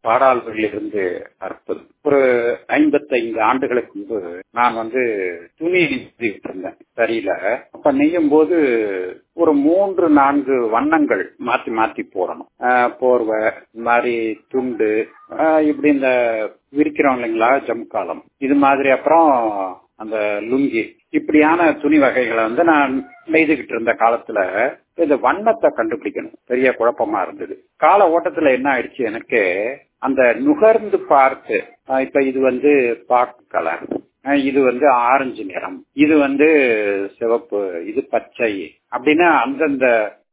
பாடாளர்களிலிருந்து அற்புதம் ஒரு ஐம்பத்தைந்து ஆண்டுகளுக்கு முன்பு நான் வந்து துணி நெய்துகிட்டு இருந்தேன் சரியில அப்ப நெய்யும் போது ஒரு மூன்று நான்கு வண்ணங்கள் மாத்தி மாத்தி போடணும் ஆஹ் போர்வை இந்த மாதிரி துண்டு ஆஹ் இப்படி இந்த விரிக்கிறோம் இல்லைங்களா ஜம்காலம் இது மாதிரி அப்புறம் அந்த லுங்கி இப்படியான துணி வகைகளை வந்து நான் நெய்துகிட்டு இருந்த காலத்துல இந்த வண்ணத்தை கண்டுபிடிக்கணும் பெரிய குழப்பமா இருந்தது கால ஓட்டத்துல என்ன ஆயிடுச்சு எனக்கு அந்த நுகர்ந்து பார்த்து ஆஹ் இப்ப இது வந்து பாக் கலர் ஆஹ் இது வந்து ஆரஞ்சு நிறம் இது வந்து சிவப்பு இது பச்சை அப்படின்னு அந்தந்த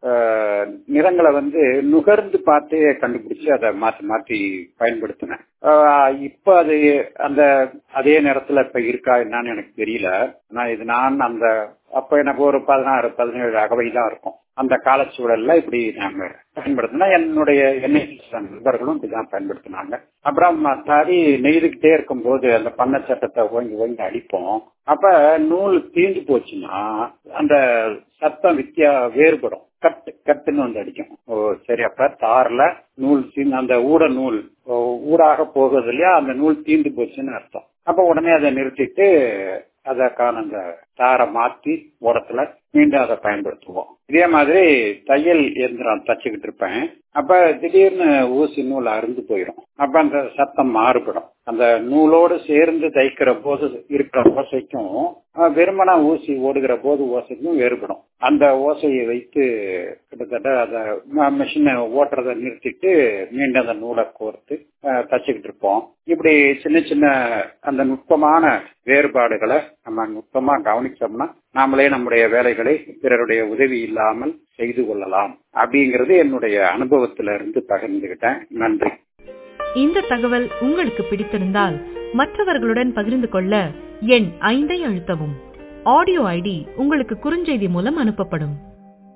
ஆஹ் நிறங்களை வந்து நுகர்ந்து பார்த்தே கண்டுபிடிச்சு அதை மாத்தி மாத்தி பயன்படுத்தினேன் ஆஹ் இப்ப அது அந்த அதே நேரத்துல இப்ப இருக்கா என்னன்னு எனக்கு தெரியல ஆனா இது நான் அந்த அப்ப எனக்கு ஒரு பதினாறு பதினேழு அகவை தான் இருக்கும் அந்த காலச்சூழல்ல இப்படி நாங்க பயன்படுத்தினா என்னுடைய எண்ணெய் நண்பர்களும் இப்படிதான் பயன்படுத்தினாங்க அப்புறம் தறி நெய்துகிட்டே இருக்கும் போது அந்த பண்ண சட்டத்தை ஓங்கி ஓங்கி அடிப்போம் அப்ப நூல் தீண்டு போச்சுன்னா அந்த சத்தம் வித்தியா வேறுபடும் கட்டு கட்டுன்னு வந்து அடிக்கும் ஓ சரி அப்ப தார்ல நூல் தீந்து அந்த ஊட நூல் ஊடாக போகுது இல்லையா அந்த நூல் தீந்து போச்சுன்னு அர்த்தம் அப்ப உடனே அதை நிறுத்திட்டு அதற்கான அந்த தாரை மாத்தி ஓரத்துல மீண்டும் அதை பயன்படுத்துவோம் இதே மாதிரி தையல் இயந்திரம் தச்சுக்கிட்டு இருப்பேன் அப்ப திடீர்னு ஊசி நூல் அருந்து போயிடும் அப்ப அந்த சத்தம் மாறுபடும் அந்த நூலோடு சேர்ந்து தைக்கிற போது இருக்கிற ஓசைக்கும் வெறுமனா ஊசி ஓடுகிற போது ஓசைக்கும் வேறுபடும் அந்த ஓசையை வைத்து கிட்டத்தட்ட அதை மிஷினை ஓட்டுறதை நிறுத்திட்டு மீண்டும் அந்த நூலை கோர்த்து தச்சுக்கிட்டு இருப்போம் இப்படி சின்ன சின்ன அந்த நுட்பமான வேறுபாடுகளை நம்ம நுட்பமா கவனிச்சோம்னா நாமளே நம்முடைய வேலைகளை பிறருடைய உதவி இல்லாமல் செய்து கொள்ளலாம் அப்படிங்கிறது என்னுடைய அனுபவத்தில இருந்து பகிர்ந்துகிட்டேன் நன்றி இந்த தகவல் உங்களுக்கு பிடித்திருந்தால் மற்றவர்களுடன் பகிர்ந்து கொள்ள எண் ஐந்தை அழுத்தவும் ஆடியோ ஐடி உங்களுக்கு குறுஞ்செய்தி மூலம் அனுப்பப்படும்